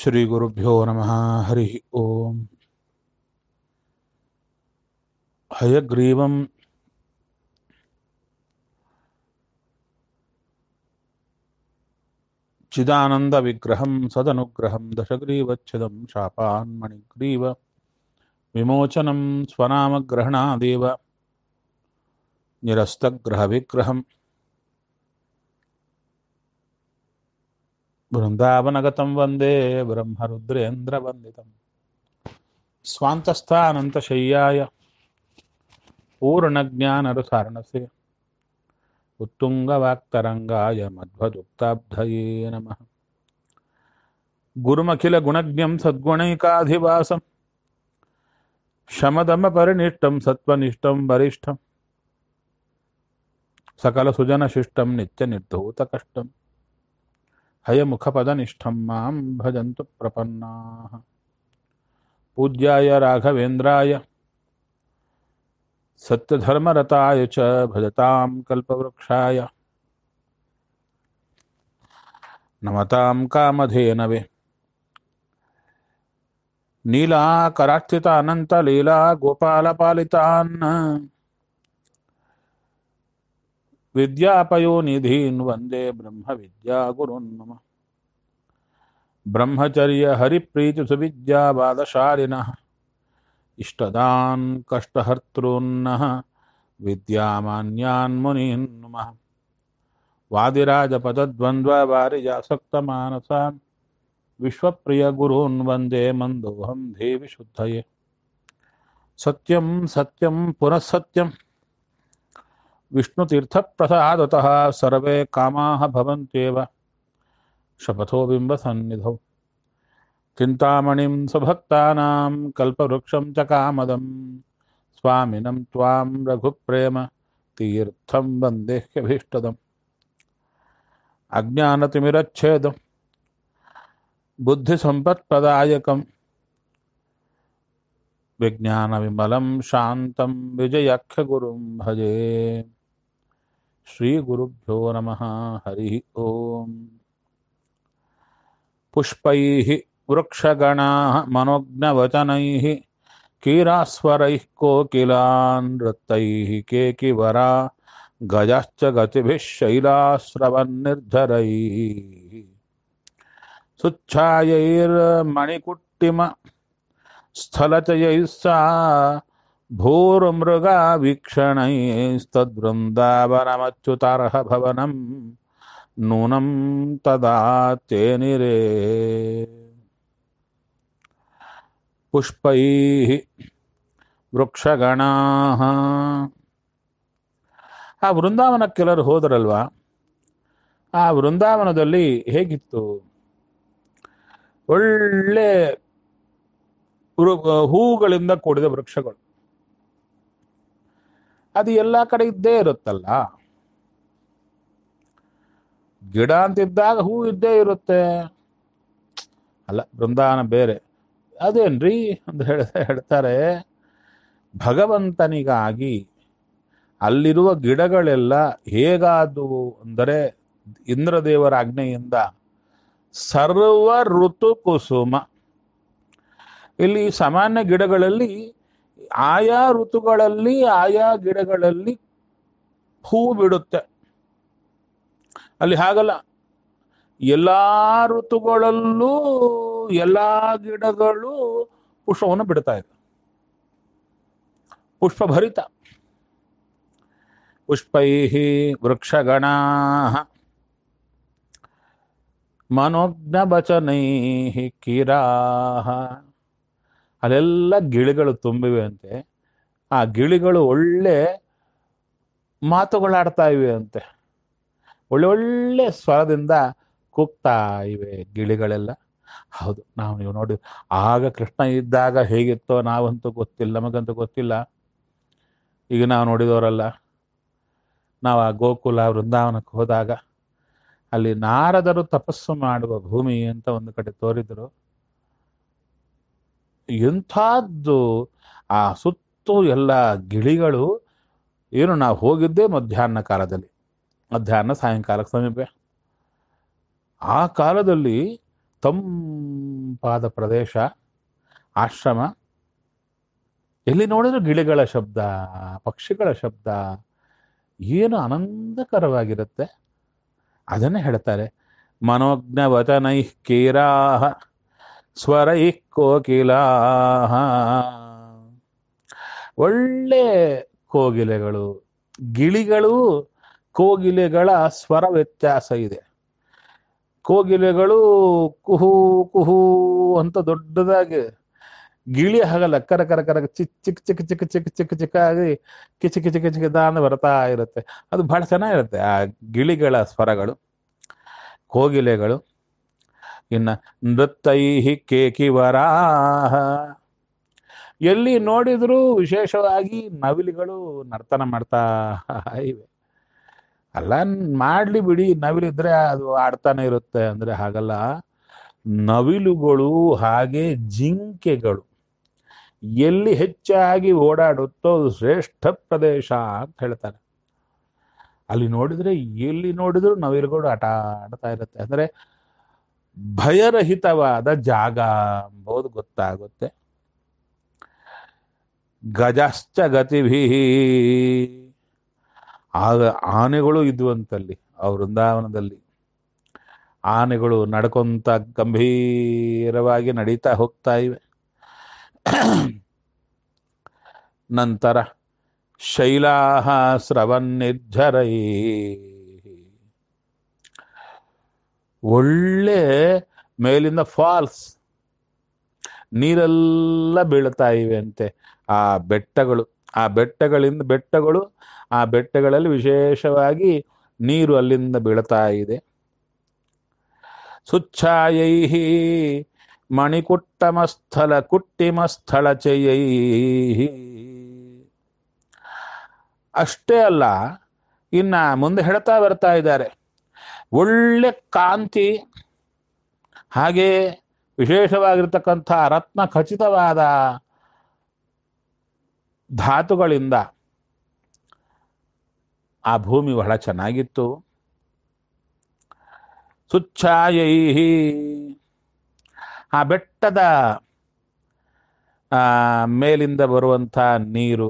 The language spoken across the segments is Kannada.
ಶ್ರೀಗುರುಭ್ಯೋ ನಮಃ ಹರಿ ಓಂ ಹಯಗ್ರೀವಂ ಚಿದಾನಂದವಿಗ್ರಹಂ ಸದನುಗ್ರಹಂ ದಶಗ್ರೀವಚ್ಛದಂ ಶಾಪಾನ್ಮಣಿಗ್ರೀವ ವಿಮೋಚನಂ ಸ್ವನಾಮಗ್ರಹಣಾದೇವ ನಿರಸ್ತಗ್ರಹವಿಗ್ರಹಂ ಬೃಂದಾವನಗತಂ ವಂದೇ ಬ್ರಹ್ಮರುದ್ರೇಂದ್ರವಂದಿತಂ ಸ್ವಾಂತಸ್ಥಾನಂತಶಯ್ಯಾಯ ಪೂರ್ಣಜ್ಞಾನರುಸಾರಣಸೆ ಉತ್ತುಂಗವಾಕ್ತರಂಗಾಯ ಮಧ್ವದುಕ್ತಾಬ್ಧಯೇ ನಮಃ ಗುರುಮಖಿಲ ಗುಣಜ್ಞಂ ಸದ್ಗುಣೈಕಾಧಿವಾಸಂ ಶಮದಮ ಪರಿನಿಷ್ಟಂ ಸತ್ವನಿಷ್ಠಂ ವರಿಷ್ಠಂ ಸಕಲ ಸುಜನ ಶಿಷ್ಟಂ ನಿತ್ಯ ನಿರ್ಧೂತ ಕಷ್ಟಂ ಹಯಮುಖಪದನಿಷ್ಠಂ ಮಾಂ ಭಜಂತು ಪ್ರಪನ್ನಾಃ ಪೂಜ್ಯಾಯ ರಾಘವೇಂದ್ರಾಯ ಸತ್ಯಧರ್ಮರತಾಯ ಚ ಭಜತಾಂ ಕಲ್ಪವೃಕ್ಷಾಯ ನಮತಾಂ ಕಾಮಧೇನವೆ ನೀಲಾಕರಾರ್ಚಿತ ಅನಂತ ಲೀಲಾ ಗೋಪಾಲಪಾಲಿತಾನ್ ವಿದ್ಯಾಪಯೋನಿಧೀನ್ ವಂದೇ ಬ್ರಹ್ಮ ವಿದ್ಯಾ ಗುರುನ್ ಮಮ ಬ್ರಹ್ಮಚರ್ಯ ಹರಿಪ್ರೀತಿ ಸುವಿದ್ಯಾ ಬಾದಶಾಲಿನಃ ಇಷ್ಟದಾನ್ ಕಷ್ಟಹರ್ತॄನ್ನಃ ವಿದ್ಯಾಮಾನ್ಯಾನ್ ಮುನೀನ್ ನಮಃ ವಾದಿರಾಜಪದದ್ವಂದ್ವ ವಾರಿಜಾಸಕ್ತ ಮಾನಸಾನ್ ವಿಶ್ವಪ್ರಿಯ ಗುರೂನ್ ವಂದೇ ಮಂದೋಹಂ ದೇವಿ ಶುದ್ಧಯೇ ಸತ್ಯಂ ಸತ್ಯಂ ಪುನಃ ಸತ್ಯಂ ವಿಷ್ಣುತೀರ್ಥಪ್ರಸಾದತಃ ಸರ್ವೇ ಕಾಮಾಹ ಭವಂತ್ಯೇವ ಶಪಥೋ ಬಿಂಬಸನ್ನಿಧೌ ಚಿಂತಾಮಣಿಂ ಸುಭಕ್ತಾನಾಂ ಕಲ್ಪವೃಕ್ಷಂ ಚ ಕಾಮದಂ ಸ್ವಾಮಿನಂ ತ್ವಾಂ ರಘುಪ್ರೇಮ ತೀರ್ಥಂ ವಂದೇಹ್ಯಭೀಷ್ಟದಂ ಅಜ್ಞಾನತಿಮಿರಚ್ಛೇದಂ ಬುದ್ಧಿಸಂಪತ್ಪ್ರದಾಯಕಂ ವಿಜ್ಞಾನವಿಮಲಂ ಶಾಂತಂ ವಿಜಯಾಖ್ಯಗುರುಂ ಭಜೆ ಶ್ರೀಗುರುಭ್ಯೋ ನಮಃ ಹರಿ ಓಂ पुष्पैः वृक्षगणाः मनोज्ञवचनैः कीरास्वरैः कोकिलान् नृत्तैः केकिवरा गजाश्च गतिभिः शैलास्रवन्निर्झरैः सुच्छायैर्मणिकुट्टिम स्थलचयैः सा भूर्मृगा वीक्षणैस्तद्वृन्दावनमच्युतार्ह भवनम् नूनं तदा तेनिरे पुष्पैः ವೃಕ್ಷಗಣಾಹ ಆ ವೃಂದಾವನಕ್ಕೆಲ್ಲರೂ ಹೋದರಲ್ವಾ ಆ ವೃಂದಾವನದಲ್ಲಿ ಹೇಗಿತ್ತು ಒಳ್ಳೆ ವೃ- ಹೂಗಳಿಂದ ಕೂಡಿದ ವೃಕ್ಷಗಳು ಅದು ಎಲ್ಲ ಕಡೆ ಇದ್ದೇ ಇರುತ್ತಲ್ಲ ಗಿಡ ಅಂತಿದ್ದಾಗ ಹೂ ಇದ್ದೇ ಇರುತ್ತೆ ಅಲ್ಲ ಬೃಂದಾವನ ಬೇರೆ ಅದೇನ್ರಿ ಅಂತ ಹೇಳ ಹೇಳ್ತಾರೆ ಭಗವಂತನಿಗಾಗಿ ಅಲ್ಲಿರುವ ಗಿಡಗಳೆಲ್ಲ ಹೇಗಾದವು ಅಂದರೆ ಇಂದ್ರದೇವರ ಆಜ್ಞೆಯಿಂದ ಸರ್ವ ಋತು ಕುಸುಮ ಇಲ್ಲಿ ಸಾಮಾನ್ಯ ಗಿಡಗಳಲ್ಲಿ ಆಯಾ ಋತುಗಳಲ್ಲಿ ಆಯಾ ಗಿಡಗಳಲ್ಲಿ ಹೂ ಬಿಡುತ್ತೆ ಅಲ್ಲಿ ಹಾಗಲ್ಲ ಎಲ್ಲಾ ಋತುಗಳಲ್ಲೂ ಎಲ್ಲಾ ಗಿಡಗಳು ಪುಷ್ಪವನ್ನು ಬಿಡ್ತಾ ಇದೆ ಪುಷ್ಪಭರಿತ ಪುಷ್ಪೈ ವೃಕ್ಷಗಣಾ ಮನೋಜ್ಞವಚನೈ ಕಿರಾಹ ಅಲ್ಲೆಲ್ಲ ಗಿಳಿಗಳು ತುಂಬಿವೆ ಅಂತೆ ಆ ಗಿಳಿಗಳು ಒಳ್ಳೆ ಮಾತುಗಳಾಡ್ತಾ ಇವೆ ಅಂತೆ ಒಳ್ಳೆ ಒಳ್ಳೆ ಸ್ವರದಿಂದ ಕೂಗ್ತಾ ಇವೆ ಗಿಳಿಗಳೆಲ್ಲ ಹೌದು ನಾವು ನೀವು ನೋಡಿ ಆಗ ಕೃಷ್ಣ ಇದ್ದಾಗ ಹೇಗಿತ್ತೋ ನಾವಂತೂ ಗೊತ್ತಿಲ್ಲ ನಮಗಂತೂ ಗೊತ್ತಿಲ್ಲ ಈಗ ನಾವು ನೋಡಿದವರಲ್ಲ ನಾವು ಆ ಗೋಕುಲ ವೃಂದಾವನಕ್ಕೆ ಹೋದಾಗ ಅಲ್ಲಿ ನಾರದರು ತಪಸ್ಸು ಮಾಡುವ ಭೂಮಿ ಅಂತ ಒಂದು ಕಡೆ ತೋರಿದ್ರು ಎಂಥದ್ದು ಆ ಸುತ್ತು ಎಲ್ಲ ಗಿಳಿಗಳು ಏನು ನಾವು ಹೋಗಿದ್ದೇ ಮಧ್ಯಾಹ್ನ ಕಾಲದಲ್ಲಿ ಮಧ್ಯಾಹ್ನ ಸಾಯಂಕಾಲಕ್ಕೆ ಸಮೀಪ ಆ ಕಾಲದಲ್ಲಿ ತಂಪಾದ ಪ್ರದೇಶ ಆಶ್ರಮ ಎಲ್ಲಿ ನೋಡಿದ್ರು ಗಿಳಿಗಳ ಶಬ್ದ ಪಕ್ಷಿಗಳ ಶಬ್ದ ಏನು ಆನಂದಕರವಾಗಿರುತ್ತೆ ಅದನ್ನೇ ಹೇಳ್ತಾರೆ ಮನೋಜ್ಞ ವಚನೈ ಕೀರಾಹ ಸ್ವರೈ ಕೋಕಿಲಾಹ ಒಳ್ಳೆ ಕೋಗಿಲೆಗಳು ಗಿಳಿಗಳು ಕೋಗಿಲೆಗಳ ಸ್ವರ ವ್ಯತ್ಯಾಸ ಇದೆ ಕೋಗಿಲೆಗಳು ಕುಹು ಕುಹು ಅಂತ ದೊಡ್ಡದಾಗಿ ಗಿಳಿ ಹಾಗಲ್ಲ ಕರ ಕರ ಕರ ಚಿಕ್ ಚಿಕ್ ಚಿಕ್ ಚಿಕ್ ಚಿಕ್ ಚಿಕ್ ಚಿಕ್ಕಾಗಿ ಕಿಚಿ ಕಿಚಿ ಕಿಚಿ ಕಿಚ ಅಂತ ಬರ್ತಾ ಇರುತ್ತೆ ಅದು ಬಹಳ ಚೆನ್ನಾಗಿರುತ್ತೆ ಆ ಗಿಳಿಗಳ ಸ್ವರಗಳು ಕೋಗಿಲೆಗಳು ಇನ್ನ ನೃತ್ತೈಹಿ ಕೇಕಿವರಾಹ ಎಲ್ಲಿ ನೋಡಿದ್ರು ವಿಶೇಷವಾಗಿ ನವಿಲಿಗಳು ನರ್ತನ ಮಾಡ್ತಾ ಇವೆ ಅಲ್ಲ ಮಾಡ್ಲಿ ಬಿಡಿ ನವಿಲಿದ್ರೆ ಅದು ಆಡ್ತಾನೆ ಇರುತ್ತೆ ಅಂದ್ರೆ ಹಾಗಲ್ಲ ನವಿಲುಗಳು ಹಾಗೆ ಜಿಂಕೆಗಳು ಎಲ್ಲಿ ಹೆಚ್ಚಾಗಿ ಓಡಾಡುತ್ತೋ ಅದು ಶ್ರೇಷ್ಠ ಪ್ರದೇಶ ಅಂತ ಹೇಳ್ತಾರೆ ಅಲ್ಲಿ ನೋಡಿದ್ರೆ ಎಲ್ಲಿ ನೋಡಿದ್ರು ನವಿಲುಗಳು ಆಟ ಆಡ್ತಾ ಇರುತ್ತೆ ಅಂದ್ರೆ ಭಯರಹಿತವಾದ ಜಾಗ ಎಂಬುದು ಗೊತ್ತಾಗುತ್ತೆ ಗಜಶ್ಚ ಗತಿಭಿ ಆಗ ಆನೆಗಳು ಇದ್ವಂತಲ್ಲಿ ಆ ವೃಂದಾವನದಲ್ಲಿ ಆನೆಗಳು ನಡ್ಕೊಂತ ಗಂಭೀರವಾಗಿ ನಡೀತಾ ಹೋಗ್ತಾ ಇವೆ ನಂತರ ಶೈಲಾಹ ಸ್ರವನ್ನಿರ್ಜರೈ ಒಳ್ಳೆ ಮೇಲಿಂದ ಫಾಲ್ಸ್ ನೀರೆಲ್ಲ ಬೀಳ್ತಾ ಇವೆ ಅಂತೆ ಆ ಬೆಟ್ಟಗಳು ಆ ಬೆಟ್ಟಗಳಿಂದ ಬೆಟ್ಟಗಳು ಆ ಬೆಟ್ಟಗಳಲ್ಲಿ ವಿಶೇಷವಾಗಿ ನೀರು ಅಲ್ಲಿಂದ ಬೀಳ್ತಾ ಇದೆ ಸುಚ್ಛಾಯೈ ಮಣಿಕುಟ್ಟಮಸ್ಥಳ ಕುಟ್ಟಿಮಸ್ಥಳ ಚಯೈ ಅಷ್ಟೇ ಅಲ್ಲ ಇನ್ನ ಮುಂದೆ ಹೇಳ್ತಾ ಬರ್ತಾ ಇದ್ದಾರೆ ಒಳ್ಳೆ ಕಾಂತಿ ಹಾಗೆ ವಿಶೇಷವಾಗಿರ್ತಕ್ಕಂಥ ರತ್ನ ಖಚಿತವಾದ ಧಾತುಗಳಿಂದ ಆ ಭೂಮಿ ಬಹಳ ಚೆನ್ನಾಗಿತ್ತು ಸುಚ್ಛಾಯೈ ಆ ಬೆಟ್ಟದ ಆ, ಮೇಲಿಂದ ಬರುವಂಥ ನೀರು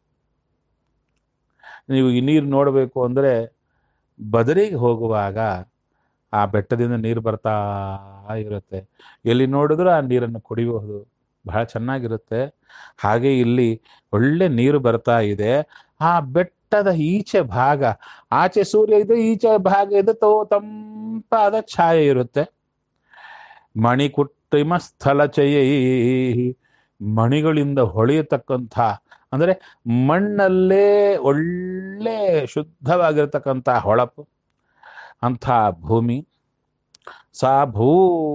ನೀವು ಈ ನೀರು ನೋಡಬೇಕು ಅಂದರೆ ಬದರಿಗೆ ಹೋಗುವಾಗ ಆ ಬೆಟ್ಟದಿಂದ ನೀರು ಬರ್ತಾ ಇರುತ್ತೆ ಎಲ್ಲಿ ನೋಡಿದ್ರೂ ಆ ನೀರನ್ನು ಕುಡಿಯಬಹುದು ಬಹಳ ಚೆನ್ನಾಗಿರುತ್ತೆ ಹಾಗೆ ಇಲ್ಲಿ ಒಳ್ಳೆ ನೀರು ಬರ್ತಾ ಇದೆ ಆ ಬೆಟ್ಟದ ಈಚೆ ಭಾಗ ಆಚೆ ಸೂರ್ಯ ಇದೆ ಈಚೆ ಭಾಗ ಇದೆ ತೋ ತಂಪಾದ ಛಾಯೆ ಇರುತ್ತೆ ಮಣಿಕುಟ್ಟಿಮ ಸ್ಥಳ ಚಯೈ ಮಣಿಗಳಿಂದ ಹೊಳೆಯತಕ್ಕಂಥ ಅಂದರೆ ಮಣ್ಣಲ್ಲೇ ಒಳ್ಳೆ ಶುದ್ಧವಾಗಿರ್ತಕ್ಕಂಥ ಹೊಳಪು ಅಂಥ ಭೂಮಿ ಸಾ ಭೂ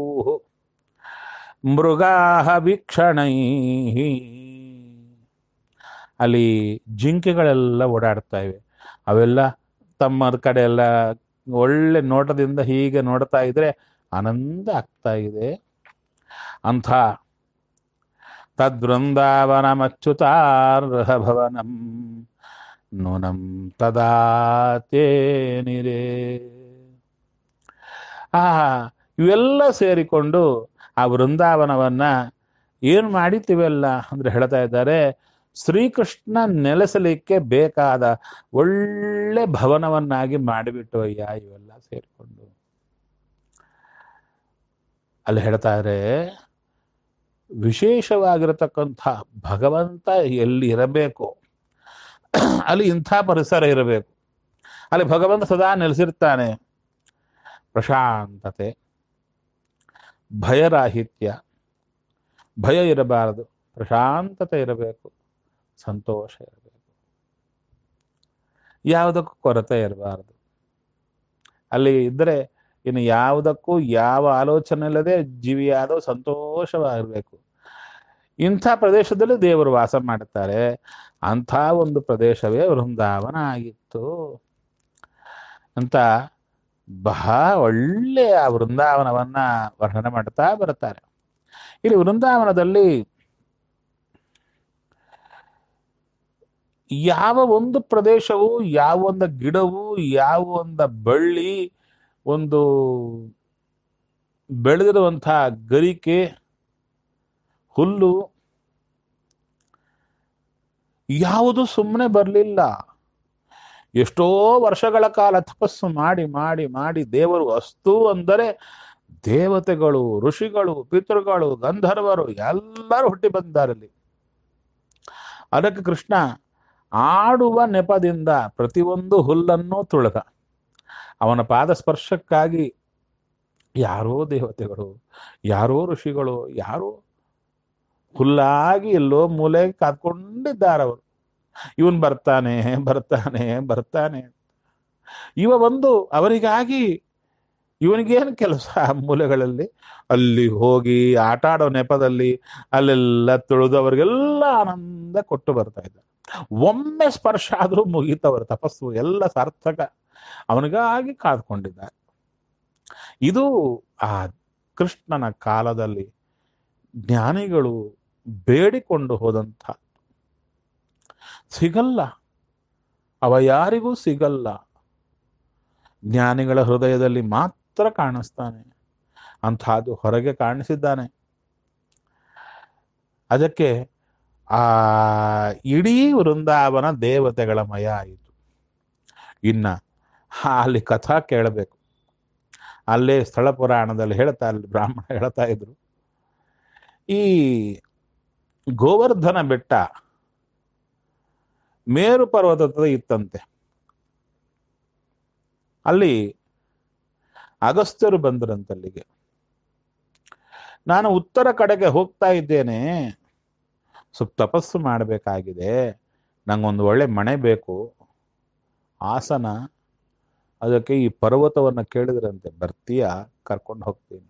ಮೃಗಾಹ ವೀಕ್ಷಣೈ ಅಲ್ಲಿ ಜಿಂಕೆಗಳೆಲ್ಲ ಓಡಾಡ್ತಾ ಇವೆ ಅವೆಲ್ಲ ತಮ್ಮ ಕಡೆ ಎಲ್ಲ ಒಳ್ಳೆ ನೋಟದಿಂದ ಹೀಗೆ ನೋಡ್ತಾ ಇದ್ರೆ ಆನಂದ ಆಗ್ತಾ ಇದೆ ಅಂಥ ತದ್ವೃಂದಾವನಮಚ್ಯುತಾರ್ಹ ಭವನಂ ನೂನಂ ತದಾ ತೇನಿರೇ ಆ ಇವೆಲ್ಲ ಸೇರಿಕೊಂಡು ಆ ವೃಂದಾವನವನ್ನ ಏನು ಮಾಡಿತೀವೆಲ್ಲ ಅಂದ್ರೆ ಹೇಳ್ತಾ ಇದ್ದಾರೆ ಶ್ರೀಕೃಷ್ಣ ನೆಲೆಸಲಿಕ್ಕೆ ಬೇಕಾದ ಒಳ್ಳೆ ಭವನವನ್ನಾಗಿ ಮಾಡಿಬಿಟ್ಟು ಅಯ್ಯ ಇವೆಲ್ಲ ಸೇರಿಕೊಂಡು ಅಲ್ಲಿ ಹೇಳ್ತಾ ಇದ್ರೆ ವಿಶೇಷವಾಗಿರತಕ್ಕಂಥ ಭಗವಂತ ಎಲ್ಲಿ ಇರಬೇಕು ಅಲ್ಲಿ ಇಂಥ ಪರಿಸರ ಇರಬೇಕು ಅಲ್ಲಿ ಭಗವಂತ ಸದಾ ನೆಲೆಸಿರ್ತಾನೆ ಪ್ರಶಾಂತತೆ ಭಯರಾಹಿತ್ಯ ಭಯ ಇರಬಾರದು ಪ್ರಶಾಂತತೆ ಇರಬೇಕು ಸಂತೋಷ ಇರಬೇಕು ಯಾವುದಕ್ಕೂ ಕೊರತೆ ಇರಬಾರದು ಅಲ್ಲಿ ಇದ್ದರೆ ಇನ್ನು ಯಾವುದಕ್ಕೂ ಯಾವ ಆಲೋಚನೆ ಇಲ್ಲದೆ ಜೀವಿಯಾದ ಸಂತೋಷವಾಗಿರ್ಬೇಕು ಇಂಥ ಪ್ರದೇಶದಲ್ಲಿ ದೇವರು ವಾಸ ಮಾಡುತ್ತಾರೆ ಅಂಥ ಒಂದು ಪ್ರದೇಶವೇ ವೃಂದಾವನ ಆಗಿತ್ತು ಅಂತ ಬಹಳ ಒಳ್ಳೆಯ ಆ ವೃಂದಾವನವನ್ನ ವರ್ಣನೆ ಮಾಡ್ತಾ ಬರ್ತಾರೆ ಇಲ್ಲಿ ವೃಂದಾವನದಲ್ಲಿ ಯಾವ ಒಂದು ಪ್ರದೇಶವು ಯಾವ ಒಂದು ಗಿಡವು ಯಾವ ಒಂದು ಬಳ್ಳಿ ಒಂದು ಬೆಳೆದಿರುವಂತಹ ಗರಿಕೆ ಹುಲ್ಲು ಯಾವುದು ಸುಮ್ಮನೆ ಬರಲಿಲ್ಲ ಎಷ್ಟೋ ವರ್ಷಗಳ ಕಾಲ ತಪಸ್ಸು ಮಾಡಿ ಮಾಡಿ ಮಾಡಿ ದೇವರು ಅಸ್ತು ಅಂದರೆ ದೇವತೆಗಳು ಋಷಿಗಳು ಪಿತೃಗಳು ಗಂಧರ್ವರು ಎಲ್ಲರೂ ಹುಟ್ಟಿ ಬಂದಾರಲ್ಲಿ ಅದಕ್ಕೆ ಕೃಷ್ಣ ಆಡುವ ನೆಪದಿಂದ ಪ್ರತಿಯೊಂದು ಹುಲ್ಲನ್ನು ತುಳಿದ ಅವನ ಪಾದ ಸ್ಪರ್ಶಕ್ಕಾಗಿ ಯಾರೋ ದೇವತೆಗಳು ಯಾರೋ ಋಷಿಗಳು ಯಾರೋ ಹುಲ್ಲಾಗಿ ಎಲ್ಲೋ ಮೂಲೆ ಕಾದ್ಕೊಂಡಿದ್ದಾರವರು ಇವನ್ ಬರ್ತಾನೆ ಬರ್ತಾನೆ ಬರ್ತಾನೆ ಇವ ಬಂದು ಅವನಿಗಾಗಿ ಇವನಿಗೇನು ಕೆಲಸ ಮೂಲೆಗಳಲ್ಲಿ ಅಲ್ಲಿ ಹೋಗಿ ಆಟ ಆಡೋ ನೆಪದಲ್ಲಿ ಅಲ್ಲೆಲ್ಲ ತುಳಿದು ಅವರಿಗೆಲ್ಲ ಆನಂದ ಕೊಟ್ಟು ಬರ್ತಾ ಇದ್ದ ಒಮ್ಮೆ ಸ್ಪರ್ಶ ಆದ್ರೂ ಮುಗೀತವರ ತಪಸ್ಸು ಎಲ್ಲ ಸಾರ್ಥಕ ಅವನಿಗಾಗಿ ಕಾದ್ಕೊಂಡಿದ್ದಾರೆ ಇದು ಆ ಕೃಷ್ಣನ ಕಾಲದಲ್ಲಿ ಜ್ಞಾನಿಗಳು ಬೇಡಿಕೊಂಡು ಹೋದಂಥ ಸಿಗಲ್ಲ ಅವ ಯಾರಿಗೂ ಸಿಗಲ್ಲ ಜ್ಞಾನಿಗಳ ಹೃದಯದಲ್ಲಿ ಮಾತ್ರ ಕಾಣಿಸ್ತಾನೆ ಅಂಥದ್ದು ಹೊರಗೆ ಕಾಣಿಸಿದ್ದಾನೆ ಅದಕ್ಕೆ ಆ ಇಡೀ ವೃಂದಾವನ ದೇವತೆಗಳ ಮಯ ಆಯಿತು ಇನ್ನ ಅಲ್ಲಿ ಕಥಾ ಕೇಳಬೇಕು ಅಲ್ಲೇ ಸ್ಥಳ ಪುರಾಣದಲ್ಲಿ ಹೇಳ್ತಾ ಅಲ್ಲಿ ಬ್ರಾಹ್ಮಣ ಹೇಳ್ತಾ ಇದ್ರು ಈ ಗೋವರ್ಧನ ಬೆಟ್ಟ ಮೇರು ಪರ್ವತದ ಇತ್ತಂತೆ ಅಲ್ಲಿ ಅಗಸ್ತ್ಯರು ಬಂದರಂತಲ್ಲಿಗೆ ನಾನು ಉತ್ತರ ಕಡೆಗೆ ಹೋಗ್ತಾ ಇದ್ದೇನೆ ಸ್ವಲ್ಪ ತಪಸ್ಸು ಮಾಡಬೇಕಾಗಿದೆ ನಂಗೊಂದು ಒಳ್ಳೆ ಮನೆ ಬೇಕು ಆಸನ ಅದಕ್ಕೆ ಈ ಪರ್ವತವನ್ನು ಕೇಳಿದ್ರಂತೆ ಬರ್ತೀಯ ಕರ್ಕೊಂಡು ಹೋಗ್ತೀನಿ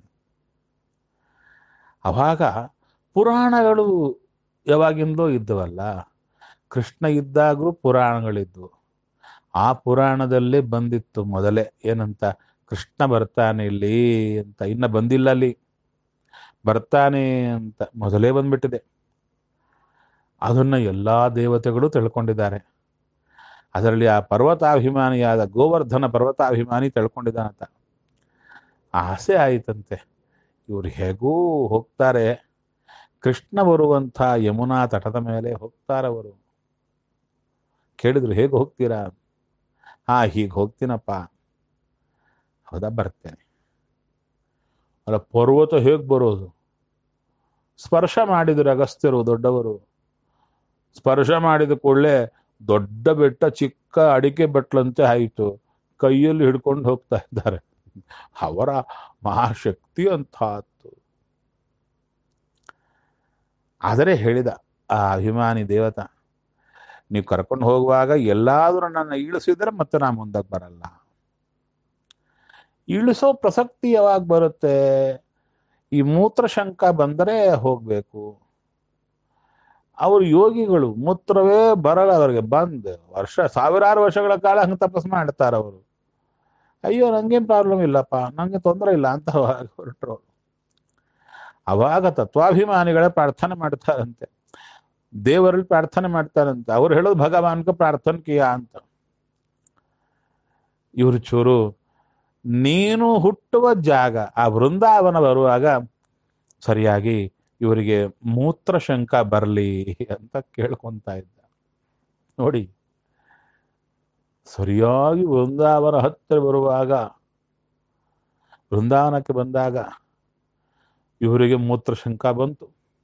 ಅವಾಗ ಪುರಾಣಗಳು ಯಾವಾಗಿಂದೋ ಇದ್ದವಲ್ಲ ಕೃಷ್ಣ ಇದ್ದಾಗೂ ಪುರಾಣಗಳಿದ್ವು ಆ ಪುರಾಣದಲ್ಲೇ ಬಂದಿತ್ತು ಮೊದಲೇ ಏನಂತ ಕೃಷ್ಣ ಬರ್ತಾನೆ ಇಲ್ಲಿ ಅಂತ ಇನ್ನ ಬಂದಿಲ್ಲ ಅಲ್ಲಿ ಬರ್ತಾನೆ ಅಂತ ಮೊದಲೇ ಬಂದ್ಬಿಟ್ಟಿದೆ ಅದನ್ನ ಎಲ್ಲಾ ದೇವತೆಗಳು ತಿಳ್ಕೊಂಡಿದ್ದಾರೆ ಅದರಲ್ಲಿ ಆ ಪರ್ವತಾಭಿಮಾನಿಯಾದ ಗೋವರ್ಧನ ಪರ್ವತಾಭಿಮಾನಿ ತಿಳ್ಕೊಂಡಿದ್ದಾನಂತ ಆಸೆ ಆಯಿತಂತೆ ಇವ್ರು ಹೇಗೂ ಹೋಗ್ತಾರೆ ಕೃಷ್ಣ ಬರುವಂಥ ಯಮುನಾ ತಟದ ಮೇಲೆ ಹೋಗ್ತಾರವರು ಕೇಳಿದ್ರು ಹೇಗೆ ಹೋಗ್ತೀರಾ ಹಾ ಹೀಗೆ ಹೋಗ್ತೀನಪ್ಪ ಹೌದಾ ಬರ್ತೇನೆ ಅಲ್ಲ ಪರ್ವತ ಹೇಗೆ ಬರೋದು ಸ್ಪರ್ಶ ಮಾಡಿದ್ರು ಅಗಸ್ತ್ಯರು ದೊಡ್ಡವರು ಸ್ಪರ್ಶ ಮಾಡಿದ ಕೂಡಲೇ ದೊಡ್ಡ ಬೆಟ್ಟ ಚಿಕ್ಕ ಅಡಿಕೆ ಬೆಟ್ಲಂತೆ ಆಯಿತು ಕೈಯಲ್ಲಿ ಹಿಡ್ಕೊಂಡು ಹೋಗ್ತಾ ಇದ್ದಾರೆ ಅವರ ಮಹಾಶಕ್ತಿ ಅಂತಹದ್ದು ಆದರೆ ಹೇಳಿದ ಆ ಅಭಿಮಾನಿ ದೇವತ ನೀವು ಕರ್ಕೊಂಡು ಹೋಗುವಾಗ ಎಲ್ಲಾದರೂ ನನ್ನ ಇಳಿಸಿದ್ರೆ ಮತ್ತೆ ನಾ ಮುಂದಕ್ಕೆ ಬರಲ್ಲ ಇಳಿಸೋ ಪ್ರಸಕ್ತಿ ಯಾವಾಗ ಬರುತ್ತೆ ಈ ಮೂತ್ರಶಂಕ ಬಂದರೆ ಹೋಗ್ಬೇಕು ಅವ್ರು ಯೋಗಿಗಳು ಮೂತ್ರವೇ ಬರಲ್ಲ ಅವ್ರಿಗೆ ಬಂದ್ ವರ್ಷ ಸಾವಿರಾರು ವರ್ಷಗಳ ಕಾಲ ಹಂಗೆ ತಪಸ್ ಮಾಡ್ತಾರ ಅವರು ಅಯ್ಯೋ ನಂಗೇನ್ ಪ್ರಾಬ್ಲಮ್ ಇಲ್ಲಪ್ಪ ನಂಗೆ ತೊಂದರೆ ಇಲ್ಲ ಅಂತ ಹೊರಟ್ರು ಅವಾಗ ತತ್ವಾಭಿಮಾನಿಗಳೇ ಪ್ರಾರ್ಥನೆ ಮಾಡ್ತಾರಂತೆ ದೇವರಲ್ಲಿ ಪ್ರಾರ್ಥನೆ ಮಾಡ್ತಾರಂತೆ ಅವ್ರು ಹೇಳೋದು ಭಗವಾನ್ಗೆ ಪ್ರಾರ್ಥನೆ ಕಿಯ ಅಂತ ಇವರು ಚೂರು ನೀನು ಹುಟ್ಟುವ ಜಾಗ ಆ ವೃಂದಾವನ ಬರುವಾಗ ಸರಿಯಾಗಿ ಇವರಿಗೆ ಮೂತ್ರಶಂಕ ಬರಲಿ ಅಂತ ಕೇಳ್ಕೊಂತ ಇದ್ದ ನೋಡಿ ಸರಿಯಾಗಿ ವೃಂದಾವನ ಹತ್ತಿರ ಬರುವಾಗ ವೃಂದಾವನಕ್ಕೆ ಬಂದಾಗ ಇವರಿಗೆ ಮೂತ್ರಶಂಕ ಬಂತು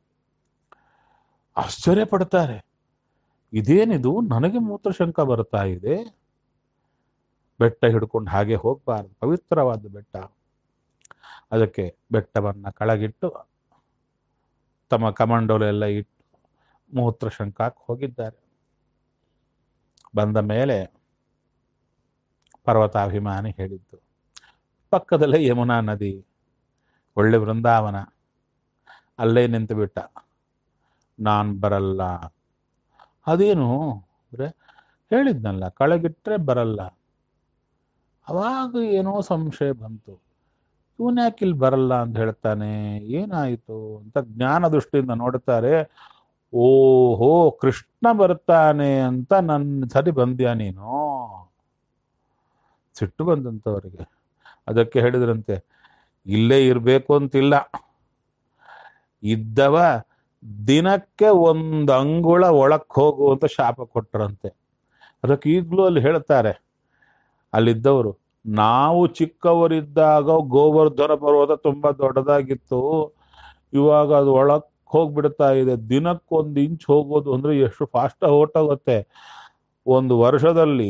ಆಶ್ಚರ್ಯ ಪಡ್ತಾರೆ ಇದೇನಿದು ನನಗೆ ಮೂತ್ರಶಂಕ ಬರ್ತಾ ಇದೆ ಬೆಟ್ಟ ಹಿಡ್ಕೊಂಡು ಹಾಗೆ ಹೋಗ್ಬಾರ್ದು ಪವಿತ್ರವಾದ ಬೆಟ್ಟ ಅದಕ್ಕೆ ಬೆಟ್ಟವನ್ನ ಕೆಳಗಿಟ್ಟು ತಮ್ಮ ಕಮಂಡೋಲೆಲ್ಲ ಇಟ್ಟು ಮೂತ್ರಶಂಕಕ್ಕೆ ಹೋಗಿದ್ದಾರೆ ಬಂದ ಮೇಲೆ ಪರ್ವತಾಭಿಮಾನಿ ಹೇಳಿದ್ದು ಪಕ್ಕದಲ್ಲೇ ಯಮುನಾ ನದಿ ಒಳ್ಳೆ ವೃಂದಾವನ ಅಲ್ಲೇ ನಿಂತು ಬಿಟ್ಟ ನಾನು ಬರಲ್ಲ ಅದೇನು ಅಂದ್ರೆ ಹೇಳಿದ್ನಲ್ಲ ಕೆಳಗಿಟ್ರೆ ಬರಲ್ಲ ಅವಾಗ ಏನೋ ಸಂಶಯ ಬಂತು ಇವನ್ ಯಾಕೆ ಇಲ್ಲಿ ಬರಲ್ಲ ಅಂತ ಹೇಳ್ತಾನೆ ಏನಾಯಿತು ಅಂತ ಜ್ಞಾನ ದೃಷ್ಟಿಯಿಂದ ನೋಡ್ತಾರೆ ಓಹೋ ಕೃಷ್ಣ ಬರ್ತಾನೆ ಅಂತ ನನ್ನ ಸರಿ ಬಂದ್ಯಾ ನೀನು ಸಿಟ್ಟು ಬಂದಂತವರಿಗೆ ಅದಕ್ಕೆ ಹೇಳಿದ್ರಂತೆ ಇಲ್ಲೇ ಇರಬೇಕು ಅಂತಿಲ್ಲ ಇದ್ದವ ದಿನಕ್ಕೆ ಒಂದು ಅಂಗುಳ ಒಳಕ್ಕೆ ಹೋಗು ಅಂತ ಶಾಪ ಕೊಟ್ರಂತೆ ಅದಕ್ಕೆ ಈಗಲೂ ಅಲ್ಲಿ ಹೇಳ್ತಾರೆ ಅಲ್ಲಿದ್ದವರು ನಾವು ಚಿಕ್ಕವರಿದ್ದಾಗ ಗೋವರ್ಧನ ಪರ್ವತ ತುಂಬಾ ದೊಡ್ಡದಾಗಿತ್ತು ಇವಾಗ ಅದು ಒಳಕ್ ಹೋಗ್ಬಿಡ್ತಾ ಇದೆ ದಿನಕ್ಕೊಂದು ಇಂಚ್ ಹೋಗೋದು ಅಂದ್ರೆ ಎಷ್ಟು ಫಾಸ್ಟ್ ಹೊರಟೋಗುತ್ತೆ ಒಂದು ವರ್ಷದಲ್ಲಿ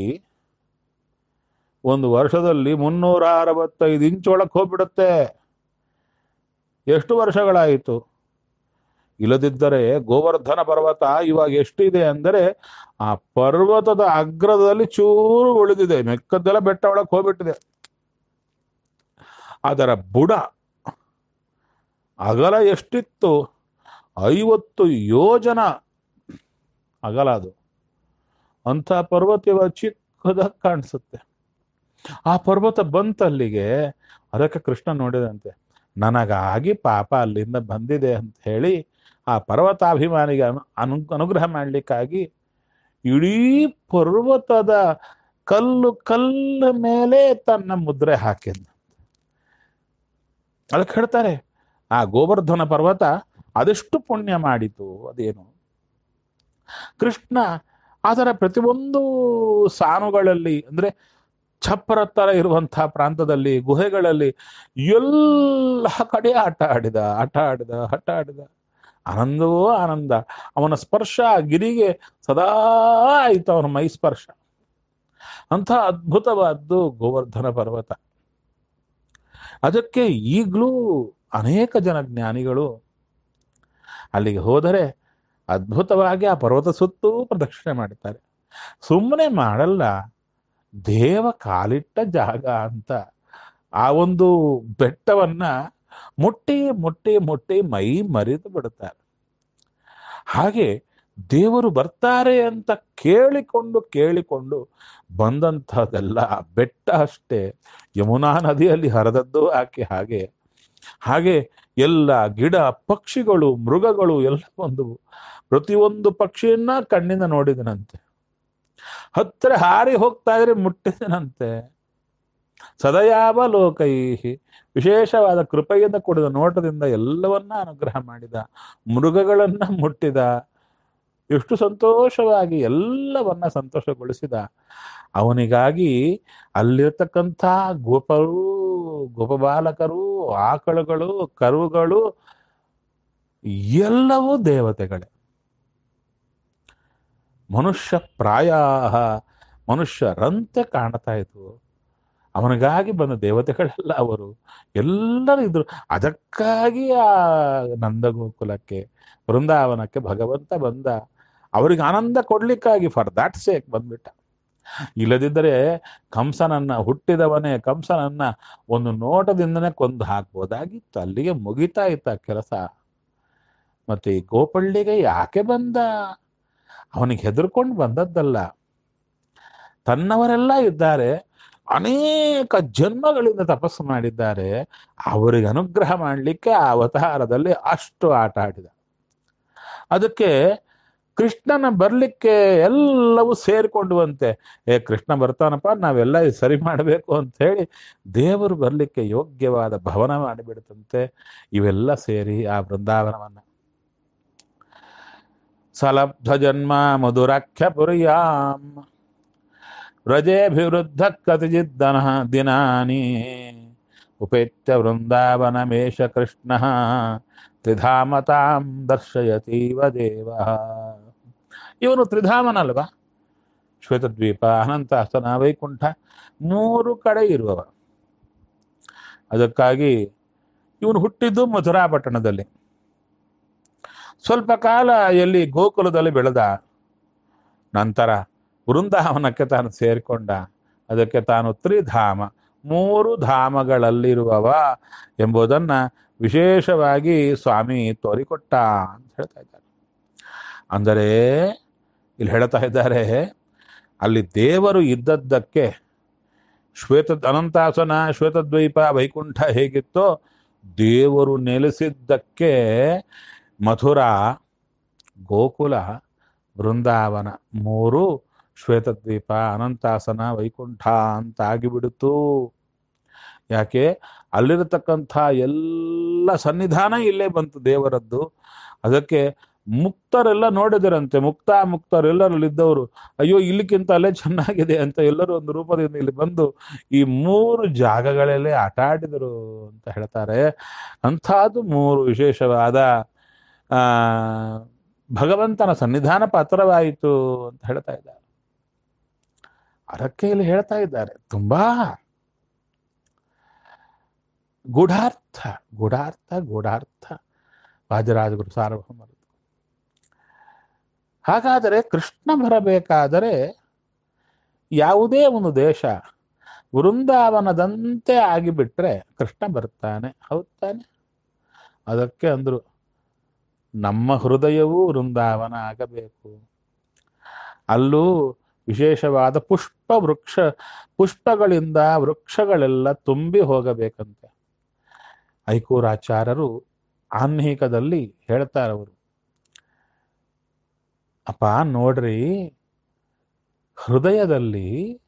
ಒಂದು ವರ್ಷದಲ್ಲಿ ಮುನ್ನೂರ ಅರವತ್ತೈದು ಇಂಚ್ ಒಳಕ್ ಹೋಗ್ಬಿಡುತ್ತೆ ಎಷ್ಟು ವರ್ಷಗಳಾಯಿತು ಇಲ್ಲದಿದ್ದರೆ ಗೋವರ್ಧನ ಪರ್ವತ ಇವಾಗ ಎಷ್ಟಿದೆ ಅಂದರೆ ಆ ಪರ್ವತದ ಅಗ್ರದಲ್ಲಿ ಚೂರು ಉಳಿದಿದೆ ಮೆಕ್ಕದ್ದೆಲ್ಲ ಬೆಟ್ಟ ಒಳಗೆ ಹೋಗ್ಬಿಟ್ಟಿದೆ ಅದರ ಬುಡ ಅಗಲ ಎಷ್ಟಿತ್ತು ಐವತ್ತು ಯೋಜನ ಅಗಲ ಅದು ಅಂಥ ಪರ್ವತ ಇವಾಗ ಚಿಕ್ಕದಾಗಿ ಕಾಣಿಸುತ್ತೆ ಆ ಪರ್ವತ ಬಂತಲ್ಲಿಗೆ ಅದಕ್ಕೆ ಕೃಷ್ಣ ನೋಡಿದಂತೆ ನನಗಾಗಿ ಪಾಪ ಅಲ್ಲಿಂದ ಬಂದಿದೆ ಅಂತ ಹೇಳಿ ಆ ಪರ್ವತಾಭಿಮಾನಿಗೆ ಅನು ಅನು ಅನುಗ್ರಹ ಮಾಡಲಿಕ್ಕಾಗಿ ಇಡೀ ಪರ್ವತದ ಕಲ್ಲು ಕಲ್ಲು ಮೇಲೆ ತನ್ನ ಮುದ್ರೆ ಹಾಕಿದ್ದ ಅದಕ್ಕೆ ಹೇಳ್ತಾರೆ ಆ ಗೋವರ್ಧನ ಪರ್ವತ ಅದೆಷ್ಟು ಪುಣ್ಯ ಮಾಡಿತು ಅದೇನು ಕೃಷ್ಣ ಅದರ ಪ್ರತಿಯೊಂದು ಸಾನುಗಳಲ್ಲಿ ಅಂದ್ರೆ ಛಪ್ಪರ ತರ ಇರುವಂತಹ ಪ್ರಾಂತದಲ್ಲಿ ಗುಹೆಗಳಲ್ಲಿ ಎಲ್ಲ ಕಡೆ ಆಟ ಆಡಿದ ಆಟ ಆಡಿದ ಆಟ ಆಡಿದ ಆನಂದವೋ ಆನಂದ ಅವನ ಸ್ಪರ್ಶ ಆ ಗಿರಿಗೆ ಸದಾ ಆಯಿತು ಅವನ ಮೈ ಸ್ಪರ್ಶ ಅಂಥ ಅದ್ಭುತವಾದ್ದು ಗೋವರ್ಧನ ಪರ್ವತ ಅದಕ್ಕೆ ಈಗಲೂ ಅನೇಕ ಜನ ಜ್ಞಾನಿಗಳು ಅಲ್ಲಿಗೆ ಹೋದರೆ ಅದ್ಭುತವಾಗಿ ಆ ಪರ್ವತ ಸುತ್ತೂ ಪ್ರದಕ್ಷಿಣೆ ಮಾಡುತ್ತಾರೆ ಸುಮ್ಮನೆ ಮಾಡಲ್ಲ ದೇವ ಕಾಲಿಟ್ಟ ಜಾಗ ಅಂತ ಆ ಒಂದು ಬೆಟ್ಟವನ್ನ ಮುಟ್ಟಿ ಮುಟ್ಟಿ ಮುಟ್ಟಿ ಮೈ ಮರೆತು ಬಿಡುತ್ತಾರೆ ಹಾಗೆ ದೇವರು ಬರ್ತಾರೆ ಅಂತ ಕೇಳಿಕೊಂಡು ಕೇಳಿಕೊಂಡು ಬಂದಂಥದ್ದೆಲ್ಲ ಆ ಬೆಟ್ಟ ಅಷ್ಟೇ ಯಮುನಾ ನದಿಯಲ್ಲಿ ಹರಿದದ್ದು ಆಕೆ ಹಾಗೆ ಹಾಗೆ ಎಲ್ಲ ಗಿಡ ಪಕ್ಷಿಗಳು ಮೃಗಗಳು ಎಲ್ಲ ಬಂದವು ಪ್ರತಿಯೊಂದು ಪಕ್ಷಿಯನ್ನ ಕಣ್ಣಿಂದ ನೋಡಿದನಂತೆ ಹತ್ತಿರ ಹಾರಿ ಹೋಗ್ತಾ ಇದ್ರೆ ಮುಟ್ಟಿದನಂತೆ ಸದಯಾವ ಲೋಕೈಹಿ ವಿಶೇಷವಾದ ಕೃಪೆಯಿಂದ ಕೂಡಿದ ನೋಟದಿಂದ ಎಲ್ಲವನ್ನ ಅನುಗ್ರಹ ಮಾಡಿದ ಮೃಗಗಳನ್ನ ಮುಟ್ಟಿದ ಎಷ್ಟು ಸಂತೋಷವಾಗಿ ಎಲ್ಲವನ್ನ ಸಂತೋಷಗೊಳಿಸಿದ ಅವನಿಗಾಗಿ ಅಲ್ಲಿರ್ತಕ್ಕಂಥ ಗೋಪರು ಗೋಪಬಾಲಕರು ಆಕಳುಗಳು ಕರುಗಳು ಎಲ್ಲವೂ ದೇವತೆಗಳೇ ಮನುಷ್ಯ ಪ್ರಾಯ ಮನುಷ್ಯರಂತೆ ಕಾಣ್ತಾ ಇದ್ವು ಅವನಿಗಾಗಿ ಬಂದ ದೇವತೆಗಳೆಲ್ಲ ಅವರು ಎಲ್ಲರೂ ಇದ್ರು ಅದಕ್ಕಾಗಿ ಆ ನಂದಗೋಕುಲಕ್ಕೆ ಬೃಂದಾವನಕ್ಕೆ ಭಗವಂತ ಬಂದ ಅವರಿಗೆ ಆನಂದ ಕೊಡ್ಲಿಕ್ಕಾಗಿ ಫಾರ್ ದಾಟ್ ಸೇಕ್ ಬಂದ್ಬಿಟ್ಟ ಇಲ್ಲದಿದ್ದರೆ ಕಂಸನನ್ನ ಹುಟ್ಟಿದವನೇ ಕಂಸನನ್ನ ಒಂದು ನೋಟದಿಂದನೇ ಕೊಂದು ಹಾಕ್ಬೋದಾಗಿತ್ತು ಅಲ್ಲಿಗೆ ಮುಗಿತಾ ಇತ್ತ ಕೆಲಸ ಮತ್ತೆ ಈ ಗೋಪಳ್ಳಿಗೆ ಯಾಕೆ ಬಂದ ಅವನಿಗೆ ಹೆದರ್ಕೊಂಡು ಬಂದದ್ದಲ್ಲ ತನ್ನವರೆಲ್ಲ ಇದ್ದಾರೆ ಅನೇಕ ಜನ್ಮಗಳಿಂದ ತಪಸ್ಸು ಮಾಡಿದ್ದಾರೆ ಅವರಿಗೆ ಅನುಗ್ರಹ ಮಾಡಲಿಕ್ಕೆ ಆ ಅವತಾರದಲ್ಲಿ ಅಷ್ಟು ಆಟ ಆಡಿದ ಅದಕ್ಕೆ ಕೃಷ್ಣನ ಬರ್ಲಿಕ್ಕೆ ಎಲ್ಲವೂ ಸೇರಿಕೊಂಡುವಂತೆ ಏ ಕೃಷ್ಣ ಬರ್ತಾನಪ್ಪ ನಾವೆಲ್ಲ ಇದು ಸರಿ ಮಾಡಬೇಕು ಅಂತ ಹೇಳಿ ದೇವರು ಬರ್ಲಿಕ್ಕೆ ಯೋಗ್ಯವಾದ ಭವನ ಮಾಡಿಬಿಡುತ್ತಂತೆ ಇವೆಲ್ಲ ಸೇರಿ ಆ ಬೃಂದಾವನವನ್ನ ಸಲಬ್ಧ ಜನ್ಮ ಮಧುರಾಖ್ಯ ಪುರಿಯಾಂ ವ್ರಜೇಭಿವೃದ್ಧ ಕತಿಚಿದ್ದನ ದಿನಾನಿ ಉಪೇತ್ಯ ವೃಂದಾವನಮೇಶ ಕೃಷ್ಣ ತ್ರಿಧಾಮತಾಂ ದರ್ಶಯತೀವ ದೇವ ಇವನು ತ್ರಿಧಾಮನಲ್ವಾ ಶ್ವೇತದ್ವೀಪ ಅನಂತಾಸನ ವೈಕುಂಠ ಮೂರು ಕಡೆ ಇರುವವ ಅದಕ್ಕಾಗಿ ಇವನು ಹುಟ್ಟಿದ್ದು ಮಥುರಾ ಪಟ್ಟಣದಲ್ಲಿ ಸ್ವಲ್ಪ ಕಾಲ ಎಲ್ಲಿ ಗೋಕುಲದಲ್ಲಿ ಬೆಳೆದ ನಂತರ ವೃಂದಾವನಕ್ಕೆ ತಾನು ಸೇರಿಕೊಂಡ ಅದಕ್ಕೆ ತಾನು ತ್ರಿಧಾಮ ಮೂರು ಧಾಮಗಳಲ್ಲಿರುವವ ಎಂಬುದನ್ನ ವಿಶೇಷವಾಗಿ ಸ್ವಾಮಿ ತೋರಿಕೊಟ್ಟ ಅಂತ ಹೇಳ್ತಾ ಇದ್ದಾರೆ ಅಂದರೆ ಇಲ್ಲಿ ಹೇಳ್ತಾ ಇದ್ದಾರೆ ಅಲ್ಲಿ ದೇವರು ಇದ್ದದ್ದಕ್ಕೆ ಶ್ವೇತ ಅನಂತಾಸನ ಶ್ವೇತದ್ವೈಪ ವೈಕುಂಠ ಹೇಗಿತ್ತೋ ದೇವರು ನೆಲೆಸಿದ್ದಕ್ಕೆ ಮಥುರಾ ಗೋಕುಲ ಬೃಂದಾವನ ಮೂರು ಶ್ವೇತದ್ವೀಪ ಅನಂತಾಸನ ವೈಕುಂಠ ಅಂತ ಆಗಿಬಿಡುತ್ತು ಯಾಕೆ ಅಲ್ಲಿರತಕ್ಕಂಥ ಎಲ್ಲ ಸನ್ನಿಧಾನ ಇಲ್ಲೇ ಬಂತು ದೇವರದ್ದು ಅದಕ್ಕೆ ಮುಕ್ತರೆಲ್ಲ ನೋಡಿದರಂತೆ ಮುಕ್ತ ಮುಕ್ತರೆಲ್ಲರಲ್ಲಿದ್ದವರು ಅಯ್ಯೋ ಇಲ್ಲಿಕ್ಕಿಂತ ಅಲ್ಲೇ ಚೆನ್ನಾಗಿದೆ ಅಂತ ಎಲ್ಲರೂ ಒಂದು ರೂಪದಿಂದ ಇಲ್ಲಿ ಬಂದು ಈ ಮೂರು ಜಾಗಗಳಲ್ಲೇ ಆಟ ಆಡಿದರು ಅಂತ ಹೇಳ್ತಾರೆ ಅಂಥದ್ದು ಮೂರು ವಿಶೇಷವಾದ ಆ ಭಗವಂತನ ಸನ್ನಿಧಾನ ಪಾತ್ರವಾಯಿತು ಅಂತ ಹೇಳ್ತಾ ಇದ್ದಾರೆ ಅದಕ್ಕೆ ಇಲ್ಲಿ ಹೇಳ್ತಾ ಇದ್ದಾರೆ ತುಂಬಾ ಗೂಢಾರ್ಥ ಗೂಢಾರ್ಥ ಗೂಢಾರ್ಥ ವಾಜರಾಜಗುರು ಸಾರ್ವಭೌಮರು ಹಾಗಾದರೆ ಕೃಷ್ಣ ಬರಬೇಕಾದರೆ ಯಾವುದೇ ಒಂದು ದೇಶ ವೃಂದಾವನದಂತೆ ಆಗಿಬಿಟ್ರೆ ಕೃಷ್ಣ ಬರ್ತಾನೆ ಹೌದ್ ತಾನೆ ಅದಕ್ಕೆ ಅಂದ್ರು ನಮ್ಮ ಹೃದಯವೂ ವೃಂದಾವನ ಆಗಬೇಕು ಅಲ್ಲೂ ವಿಶೇಷವಾದ ಪುಷ್ಪ ವೃಕ್ಷ ಪುಷ್ಪಗಳಿಂದ ವೃಕ್ಷಗಳೆಲ್ಲ ತುಂಬಿ ಹೋಗಬೇಕಂತೆ ಐಕೂರಾಚಾರ್ಯರು ಆನ್ಮೀಕದಲ್ಲಿ ಹೇಳ್ತಾರೆ ಅವರು ಅಪ್ಪ ನೋಡ್ರಿ ಹೃದಯದಲ್ಲಿ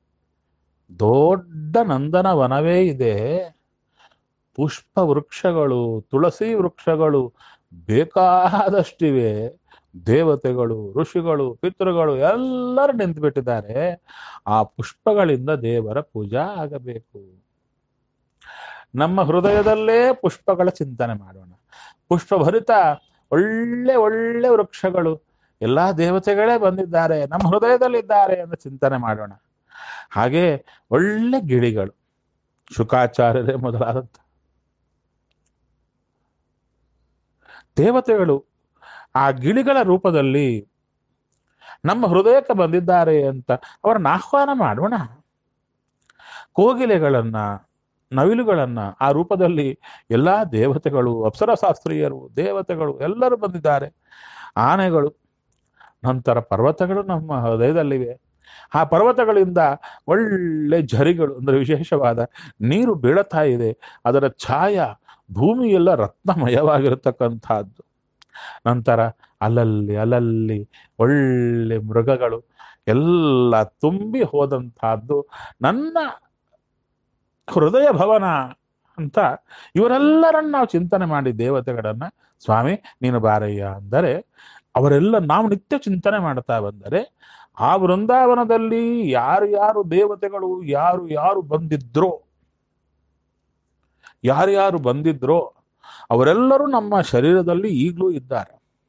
ದೊಡ್ಡ ನಂದನ ವನವೇ ಇದೆ ಪುಷ್ಪ ವೃಕ್ಷಗಳು ತುಳಸಿ ವೃಕ್ಷಗಳು ಬೇಕಾದಷ್ಟಿವೆ ದೇವತೆಗಳು ಋಷಿಗಳು ಪಿತೃಗಳು ಎಲ್ಲರೂ ನಿಂತುಬಿಟ್ಟಿದ್ದಾರೆ ಆ ಪುಷ್ಪಗಳಿಂದ ದೇವರ ಪೂಜಾ ಆಗಬೇಕು ನಮ್ಮ ಹೃದಯದಲ್ಲೇ ಪುಷ್ಪಗಳ ಚಿಂತನೆ ಮಾಡೋಣ ಪುಷ್ಪಭರಿತ ಒಳ್ಳೆ ಒಳ್ಳೆ ವೃಕ್ಷಗಳು ಎಲ್ಲಾ ದೇವತೆಗಳೇ ಬಂದಿದ್ದಾರೆ ನಮ್ಮ ಹೃದಯದಲ್ಲಿದ್ದಾರೆ ಅಂತ ಚಿಂತನೆ ಮಾಡೋಣ ಹಾಗೆ ಒಳ್ಳೆ ಗಿಳಿಗಳು ಶುಕಾಚಾರ್ಯರೇ ಮೊದಲಾದಂಥ ದೇವತೆಗಳು ಆ ಗಿಳಿಗಳ ರೂಪದಲ್ಲಿ ನಮ್ಮ ಹೃದಯಕ್ಕೆ ಬಂದಿದ್ದಾರೆ ಅಂತ ಅವರನ್ನ ಆಹ್ವಾನ ಮಾಡೋಣ ಕೋಗಿಲೆಗಳನ್ನ ನವಿಲುಗಳನ್ನ ಆ ರೂಪದಲ್ಲಿ ಎಲ್ಲಾ ದೇವತೆಗಳು ಅಪ್ಸರಶಾಸ್ತ್ರೀಯರು ದೇವತೆಗಳು ಎಲ್ಲರೂ ಬಂದಿದ್ದಾರೆ ಆನೆಗಳು ನಂತರ ಪರ್ವತಗಳು ನಮ್ಮ ಹೃದಯದಲ್ಲಿವೆ ಆ ಪರ್ವತಗಳಿಂದ ಒಳ್ಳೆ ಝರಿಗಳು ಅಂದರೆ ವಿಶೇಷವಾದ ನೀರು ಬೀಳತಾ ಇದೆ ಅದರ ಛಾಯ ಭೂಮಿಯೆಲ್ಲ ರತ್ನಮಯವಾಗಿರತಕ್ಕಂಥದ್ದು ನಂತರ ಅಲ್ಲಲ್ಲಿ ಅಲ್ಲಲ್ಲಿ ಒಳ್ಳೆ ಮೃಗಗಳು ಎಲ್ಲ ತುಂಬಿ ಹೋದಂತಹದ್ದು ನನ್ನ ಹೃದಯ ಭವನ ಅಂತ ಇವರೆಲ್ಲರನ್ನ ನಾವು ಚಿಂತನೆ ಮಾಡಿ ದೇವತೆಗಳನ್ನ ಸ್ವಾಮಿ ನೀನು ಬಾರಯ್ಯ ಅಂದರೆ ಅವರೆಲ್ಲ ನಾವು ನಿತ್ಯ ಚಿಂತನೆ ಮಾಡ್ತಾ ಬಂದರೆ ಆ ವೃಂದಾವನದಲ್ಲಿ ಯಾರು ಯಾರು ದೇವತೆಗಳು ಯಾರು ಯಾರು ಬಂದಿದ್ರೋ ಯಾರ್ಯಾರು ಬಂದಿದ್ರೋ ಅವರೆಲ್ಲರೂ ನಮ್ಮ ಶರೀರದಲ್ಲಿ ಈಗಲೂ ಇದ್ದಾರೆ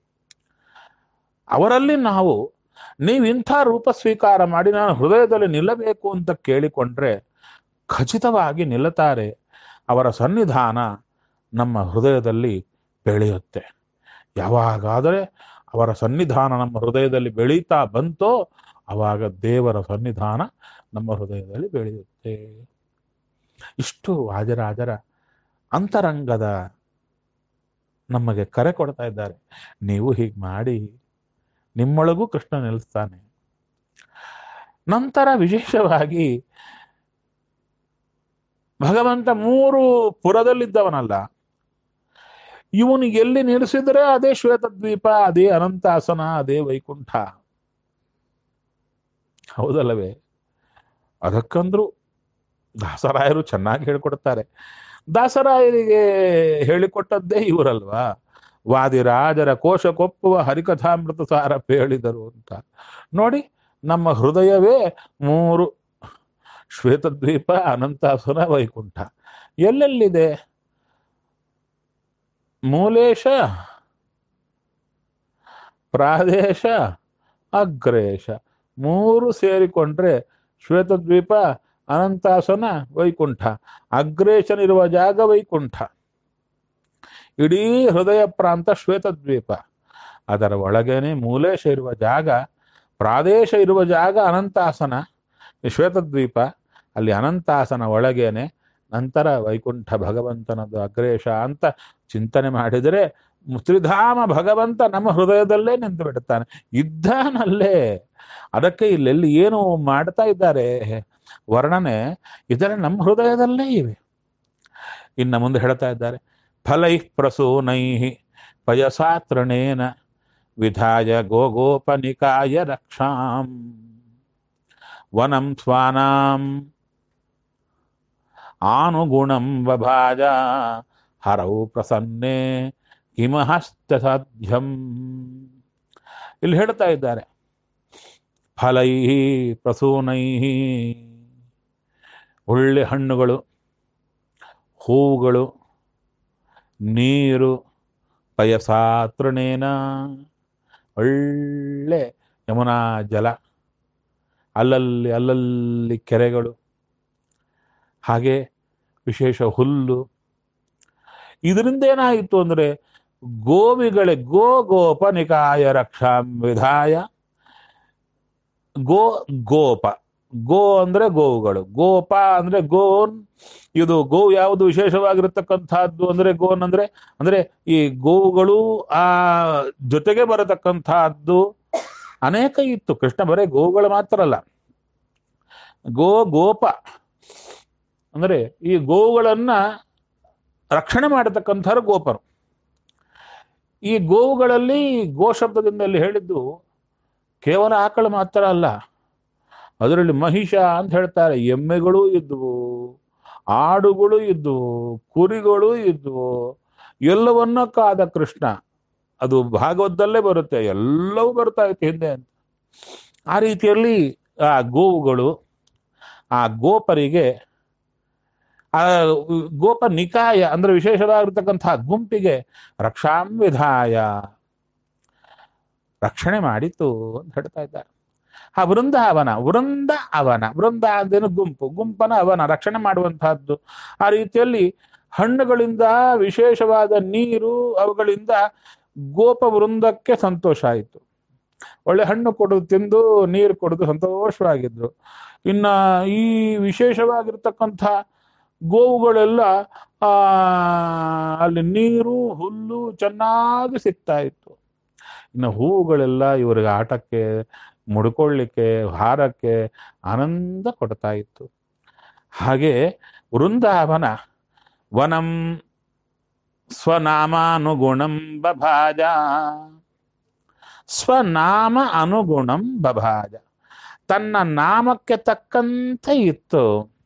ಅವರಲ್ಲಿ ನಾವು ನೀವು ಇಂಥ ರೂಪ ಸ್ವೀಕಾರ ಮಾಡಿ ನಾನು ಹೃದಯದಲ್ಲಿ ನಿಲ್ಲಬೇಕು ಅಂತ ಕೇಳಿಕೊಂಡ್ರೆ ಖಚಿತವಾಗಿ ನಿಲ್ಲುತ್ತಾರೆ ಅವರ ಸನ್ನಿಧಾನ ನಮ್ಮ ಹೃದಯದಲ್ಲಿ ಬೆಳೆಯುತ್ತೆ ಯಾವಾಗಾದರೆ ಅವರ ಸನ್ನಿಧಾನ ನಮ್ಮ ಹೃದಯದಲ್ಲಿ ಬೆಳೀತಾ ಬಂತೋ ಅವಾಗ ದೇವರ ಸನ್ನಿಧಾನ ನಮ್ಮ ಹೃದಯದಲ್ಲಿ ಬೆಳೆಯುತ್ತೆ ಇಷ್ಟು ವಾಜರಾಜರ ಅಂತರಂಗದ ನಮಗೆ ಕರೆ ಕೊಡ್ತಾ ಇದ್ದಾರೆ ನೀವು ಹೀಗೆ ಮಾಡಿ ನಿಮ್ಮೊಳಗೂ ಕೃಷ್ಣ ನಿಲ್ಲಿಸ್ತಾನೆ ನಂತರ ವಿಶೇಷವಾಗಿ ಭಗವಂತ ಮೂರು ಪುರದಲ್ಲಿದ್ದವನಲ್ಲ ಇವನು ಎಲ್ಲಿ ನಿಲ್ಲಿಸಿದ್ರೆ ಅದೇ ಶ್ವೇತದ್ವೀಪ ಅದೇ ಅನಂತಾಸನ ಅದೇ ವೈಕುಂಠ ಹೌದಲ್ಲವೇ ಅದಕ್ಕಂದ್ರು ದಾಸರಾಯರು ಚೆನ್ನಾಗಿ ಹೇಳಿಕೊಡ್ತಾರೆ ದಾಸರಾಯರಿಗೆ ಹೇಳಿಕೊಟ್ಟದ್ದೇ ಇವರಲ್ವಾ ವಾದಿರಾಜರ ಕೋಶಕೊಪ್ಪುವ ಹರಿಕಥಾಮೃತ ಸಾರ ಹೇಳಿದರು ಅಂತ ನೋಡಿ ನಮ್ಮ ಹೃದಯವೇ ಮೂರು ಶ್ವೇತದ್ವೀಪ ಅನಂತಾಸುರ ವೈಕುಂಠ ಎಲ್ಲೆಲ್ಲಿದೆ ಮೂಲೇಶ ಪ್ರಾದೇಶ ಅಗ್ರೇಶ ಮೂರು ಸೇರಿಕೊಂಡ್ರೆ ಶ್ವೇತದ್ವೀಪ ಅನಂತಾಸನ ವೈಕುಂಠ ಅಗ್ರೇಶನಿರುವ ಜಾಗ ವೈಕುಂಠ ಇಡೀ ಹೃದಯ ಪ್ರಾಂತ ಶ್ವೇತದ್ವೀಪ ಅದರ ಒಳಗೇನೆ ಮೂಲೇಶ ಇರುವ ಜಾಗ ಪ್ರಾದೇಶ ಇರುವ ಜಾಗ ಅನಂತಾಸನ ಈ ಶ್ವೇತದ್ವೀಪ ಅಲ್ಲಿ ಅನಂತಾಸನ ಒಳಗೇನೆ ನಂತರ ವೈಕುಂಠ ಭಗವಂತನದು ಅಗ್ರೇಶ ಅಂತ ಚಿಂತನೆ ಮಾಡಿದರೆ ತ್ರಿಧಾಮ ಭಗವಂತ ನಮ್ಮ ಹೃದಯದಲ್ಲೇ ನಿಂತು ಬಿಡುತ್ತಾನೆ ಇದ್ದಾನಲ್ಲೇ ಅದಕ್ಕೆ ಇಲ್ಲೆಲ್ಲಿ ಏನು ಮಾಡ್ತಾ ಇದ್ದಾರೆ ವರ್ಣನೆ ಇದರ ನಮ್ಮ ಹೃದಯದಲ್ಲೇ ಇವೆ ಇನ್ನು ಮುಂದೆ ಹೇಳ್ತಾ ಇದ್ದಾರೆ ಫಲೈ ಪ್ರಸೂನೈ ಪಯಸಾತ್ರಣೇನ ವಿಧಾಯ ಗೋಗೋಪನಿಕಾಯ ರಕ್ಷಾಂ ವನಂ ಸ್ವಾನಾಂ ಆನುಗುಣಂ ಬಭಾಜ ಹರೌ ಪ್ರಸನ್ನೆ ಕಿಮಹಸ್ತ ಸಾಧ್ಯಂ ಇಲ್ಲಿ ಹೇಳ್ತಾ ಇದ್ದಾರೆ ಫಲೈ ಪ್ರಸೂನೈ ಒಳ್ಳೆ ಹಣ್ಣುಗಳು ಹೂವುಗಳು ನೀರು ಪಯಸಾತೃಣೇನ ಒಳ್ಳೆ ಯಮುನಾ ಜಲ ಅಲ್ಲಲ್ಲಿ ಅಲ್ಲಲ್ಲಿ ಕೆರೆಗಳು ಹಾಗೆ ವಿಶೇಷ ಹುಲ್ಲು ಇದರಿಂದ ಏನಾಯಿತು ಅಂದರೆ ಗೋವಿಗಳೇ ಗೋ ಗೋಪ ನಿಕಾಯ ರಕ್ಷಾಂ ವಿಧಾಯ ಗೋ ಗೋಪ ಗೋ ಅಂದ್ರೆ ಗೋವುಗಳು ಗೋಪ ಅಂದ್ರೆ ಗೋನ್ ಇದು ಗೋವು ಯಾವುದು ವಿಶೇಷವಾಗಿರತಕ್ಕಂಥದ್ದು ಅಂದ್ರೆ ಗೋನ್ ಅಂದ್ರೆ ಅಂದ್ರೆ ಈ ಗೋವುಗಳು ಆ ಜೊತೆಗೆ ಬರತಕ್ಕಂಥದ್ದು ಅನೇಕ ಇತ್ತು ಕೃಷ್ಣ ಬರೇ ಗೋವುಗಳು ಮಾತ್ರ ಅಲ್ಲ ಗೋ ಗೋಪ ಅಂದ್ರೆ ಈ ಗೋವುಗಳನ್ನ ರಕ್ಷಣೆ ಮಾಡತಕ್ಕಂಥವ್ರು ಗೋಪರು ಈ ಗೋವುಗಳಲ್ಲಿ ಗೋ ಶಬ್ದದಿಂದ ಇಲ್ಲಿ ಹೇಳಿದ್ದು ಕೇವಲ ಆಕಳು ಮಾತ್ರ ಅಲ್ಲ ಅದರಲ್ಲಿ ಮಹಿಷ ಅಂತ ಹೇಳ್ತಾರೆ ಎಮ್ಮೆಗಳು ಇದ್ವು ಆಡುಗಳು ಇದ್ವು ಕುರಿಗಳು ಇದ್ವು ಎಲ್ಲವನ್ನ ಕಾದ ಕೃಷ್ಣ ಅದು ಭಾಗವತದಲ್ಲೇ ಬರುತ್ತೆ ಎಲ್ಲವೂ ಬರ್ತಾ ಇತ್ತು ಹಿಂದೆ ಅಂತ ಆ ರೀತಿಯಲ್ಲಿ ಆ ಗೋವುಗಳು ಆ ಗೋಪರಿಗೆ ಆ ಗೋಪ ನಿಕಾಯ ಅಂದ್ರೆ ವಿಶೇಷವಾಗಿರ್ತಕ್ಕಂತಹ ಗುಂಪಿಗೆ ರಕ್ಷಾಂ ವಿಧಾಯ ರಕ್ಷಣೆ ಮಾಡಿತು ಅಂತ ಹೇಳ್ತಾ ಇದ್ದಾರೆ ಆ ವೃಂದಾವನ ವೃಂದ ಅವನ ವೃಂದ ಅಂದೇನು ಗುಂಪು ಗುಂಪನ ಅವನ ರಕ್ಷಣೆ ಮಾಡುವಂತಹದ್ದು ಆ ರೀತಿಯಲ್ಲಿ ಹಣ್ಣುಗಳಿಂದ ವಿಶೇಷವಾದ ನೀರು ಅವುಗಳಿಂದ ಗೋಪ ವೃಂದಕ್ಕೆ ಸಂತೋಷ ಆಯಿತು ಒಳ್ಳೆ ಹಣ್ಣು ಕೊಡು ತಿಂದು ನೀರು ಕೊಡದು ಸಂತೋಷವಾಗಿದ್ರು ಇನ್ನ ಈ ವಿಶೇಷವಾಗಿರ್ತಕ್ಕಂಥ ಗೋವುಗಳೆಲ್ಲ ಆ ಅಲ್ಲಿ ನೀರು ಹುಲ್ಲು ಚೆನ್ನಾಗಿ ಸಿಗ್ತಾ ಇತ್ತು ಇನ್ನು ಹೂವುಗಳೆಲ್ಲ ಇವರಿಗೆ ಆಟಕ್ಕೆ ಮುಡ್ಕೊಳ್ಳಿಕ್ಕೆ ಹಾರಕ್ಕೆ ಆನಂದ ಕೊಡ್ತಾ ಇತ್ತು ಹಾಗೆ ವೃಂದಾವನ ವನಂ ಸ್ವನಾಮಾನುಗುಣಂ ಬಭಾಜ ಸ್ವನಾಮ ಅನುಗುಣಂ ಬಭಾಜ ತನ್ನ ನಾಮಕ್ಕೆ ತಕ್ಕಂತೆ ಇತ್ತು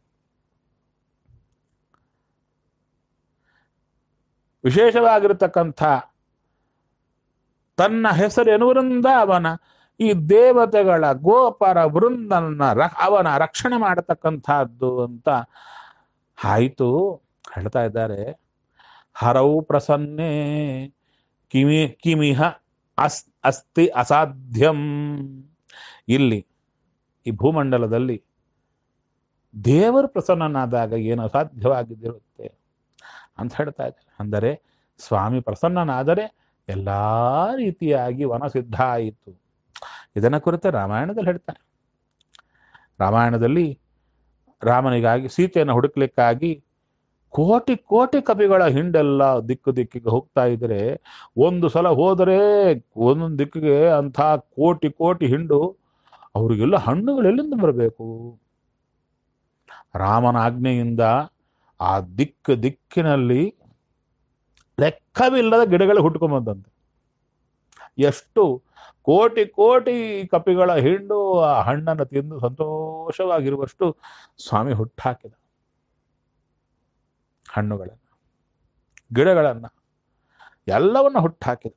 ವಿಶೇಷವಾಗಿರತಕ್ಕಂಥ ತನ್ನ ಹೆಸರೇನು ವೃಂದಾವನ ಈ ದೇವತೆಗಳ ಗೋಪರ ವೃಂದನ ರ- ಅವನ ರಕ್ಷಣೆ ಮಾಡತಕ್ಕಂಥದ್ದು ಅಂತ ಆಯಿತು ಹೇಳ್ತಾ ಇದ್ದಾರೆ ಹರವು ಪ್ರಸನ್ನೆ ಕಿಮಿ ಕಿಮಿಹ ಅಸ್ ಅಸ್ತಿ ಅಸಾಧ್ಯಂ ಇಲ್ಲಿ ಈ ಭೂಮಂಡಲದಲ್ಲಿ ದೇವರು ಪ್ರಸನ್ನನಾದಾಗ ಏನು ಅಸಾಧ್ಯವಾಗಿದ್ದಿರುತ್ತೆ ಅಂತ ಹೇಳ್ತಾ ಇದ್ದಾರೆ ಅಂದರೆ ಸ್ವಾಮಿ ಪ್ರಸನ್ನನಾದರೆ ಎಲ್ಲ ರೀತಿಯಾಗಿ ವನ ಸಿದ್ಧ ಆಯಿತು ಇದನ್ನ ಕುರಿತು ರಾಮಾಯಣದಲ್ಲಿ ಹೇಳ್ತಾರೆ ರಾಮಾಯಣದಲ್ಲಿ ರಾಮನಿಗಾಗಿ ಸೀತೆಯನ್ನು ಹುಡುಕ್ಲಿಕ್ಕಾಗಿ ಕೋಟಿ ಕೋಟಿ ಕಪಿಗಳ ಹಿಂಡೆಲ್ಲ ದಿಕ್ಕು ದಿಕ್ಕಿಗೆ ಹೋಗ್ತಾ ಇದ್ರೆ ಒಂದು ಸಲ ಹೋದರೆ ಒಂದೊಂದು ದಿಕ್ಕಿಗೆ ಅಂಥ ಕೋಟಿ ಕೋಟಿ ಹಿಂಡು ಅವರಿಗೆಲ್ಲ ಹಣ್ಣುಗಳು ಎಲ್ಲಿಂದ ಬರಬೇಕು ರಾಮನ ಆಜ್ಞೆಯಿಂದ ಆ ದಿಕ್ಕು ದಿಕ್ಕಿನಲ್ಲಿ ಲೆಕ್ಕವಿಲ್ಲದ ಗಿಡಗಳು ಹುಟ್ಕೊಂಬಂದಂತೆ ಎಷ್ಟು ಕೋಟಿ ಕೋಟಿ ಕಪಿಗಳ ಹಿಂಡು ಆ ಹಣ್ಣನ್ನು ತಿಂದು ಸಂತೋಷವಾಗಿರುವಷ್ಟು ಸ್ವಾಮಿ ಹುಟ್ಟಾಕಿದ ಹಣ್ಣುಗಳನ್ನು ಗಿಡಗಳನ್ನ ಎಲ್ಲವನ್ನ ಹುಟ್ಟಾಕಿದ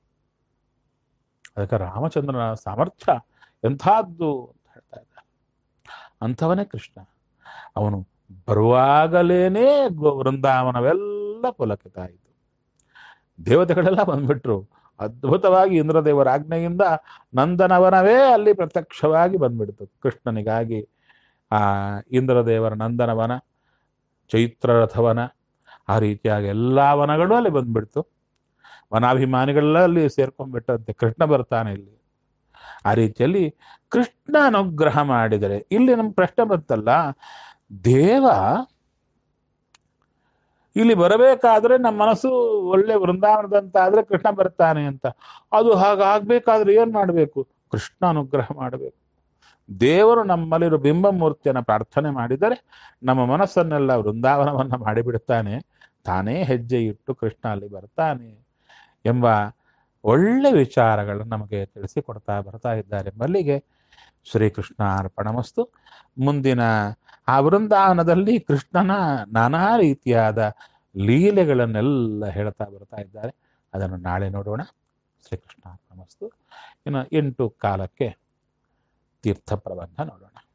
ಅದಕ್ಕೆ ರಾಮಚಂದ್ರನ ಸಾಮರ್ಥ್ಯ ಎಂಥದ್ದು ಅಂತ ಹೇಳ್ತಾ ಇದ್ದಾರೆ ಅಂಥವನೇ ಕೃಷ್ಣ ಅವನು ಬರುವಾಗಲೇನೆ ಗೋ- ವೃಂದಾವನವೆಲ್ಲ ಪುಲಕಿತ ಆಯಿತು ದೇವತೆಗಳೆಲ್ಲ ಬಂದ್ಬಿಟ್ರು ಅದ್ಭುತವಾಗಿ ಇಂದ್ರದೇವರ ಆಜ್ಞೆಯಿಂದ ನಂದನವನವೇ ಅಲ್ಲಿ ಪ್ರತ್ಯಕ್ಷವಾಗಿ ಬಂದ್ಬಿಡ್ತು ಕೃಷ್ಣನಿಗಾಗಿ ಆ ಇಂದ್ರದೇವರ ನಂದನವನ ಚೈತ್ರರಥವನ ಆ ರೀತಿಯಾಗಿ ಎಲ್ಲ ವನಗಳು ಅಲ್ಲಿ ಬಂದ್ಬಿಡ್ತು ವನಾಭಿಮಾನಿಗಳೆಲ್ಲ ಅಲ್ಲಿ ಸೇರ್ಕೊಂಡ್ಬಿಟ್ಟಂತೆ ಕೃಷ್ಣ ಬರ್ತಾನೆ ಇಲ್ಲಿ ಆ ರೀತಿಯಲ್ಲಿ ಕೃಷ್ಣ ಅನುಗ್ರಹ ಮಾಡಿದರೆ ಇಲ್ಲಿ ನಮ್ಮ ಪ್ರಶ್ನೆ ಬಂತಲ್ಲ ದೇವ ಇಲ್ಲಿ ಬರಬೇಕಾದ್ರೆ ನಮ್ಮ ಮನಸ್ಸು ಒಳ್ಳೆ ವೃಂದಾವನದಂತಾದ್ರೆ ಕೃಷ್ಣ ಬರ್ತಾನೆ ಅಂತ ಅದು ಹಾಗಾಗ್ಬೇಕಾದ್ರೆ ಏನ್ ಮಾಡಬೇಕು ಕೃಷ್ಣ ಅನುಗ್ರಹ ಮಾಡಬೇಕು ದೇವರು ನಮ್ಮಲ್ಲಿರೋ ಬಿಂಬಮೂರ್ತಿಯನ್ನು ಪ್ರಾರ್ಥನೆ ಮಾಡಿದರೆ ನಮ್ಮ ಮನಸ್ಸನ್ನೆಲ್ಲ ವೃಂದಾವನವನ್ನ ಮಾಡಿಬಿಡ್ತಾನೆ ತಾನೇ ಹೆಜ್ಜೆ ಇಟ್ಟು ಕೃಷ್ಣ ಅಲ್ಲಿ ಬರ್ತಾನೆ ಎಂಬ ಒಳ್ಳೆ ವಿಚಾರಗಳನ್ನು ನಮಗೆ ತಿಳಿಸಿಕೊಡ್ತಾ ಬರ್ತಾ ಇದ್ದಾರೆ ಮಲ್ಲಿಗೆ ಶ್ರೀಕೃಷ್ಣ ಅರ್ಪಣಮಸ್ತು ಮುಂದಿನ ಆ ವೃಂದಾವನದಲ್ಲಿ ಕೃಷ್ಣನ ನಾನಾ ರೀತಿಯಾದ ಲೀಲೆಗಳನ್ನೆಲ್ಲ ಹೇಳ್ತಾ ಬರ್ತಾ ಇದ್ದಾರೆ ಅದನ್ನು ನಾಳೆ ನೋಡೋಣ ಶ್ರೀಕೃಷ್ಣ ನಮಸ್ತು ಇನ್ನು ಎಂಟು ಕಾಲಕ್ಕೆ ತೀರ್ಥ ಪ್ರಬಂಧ ನೋಡೋಣ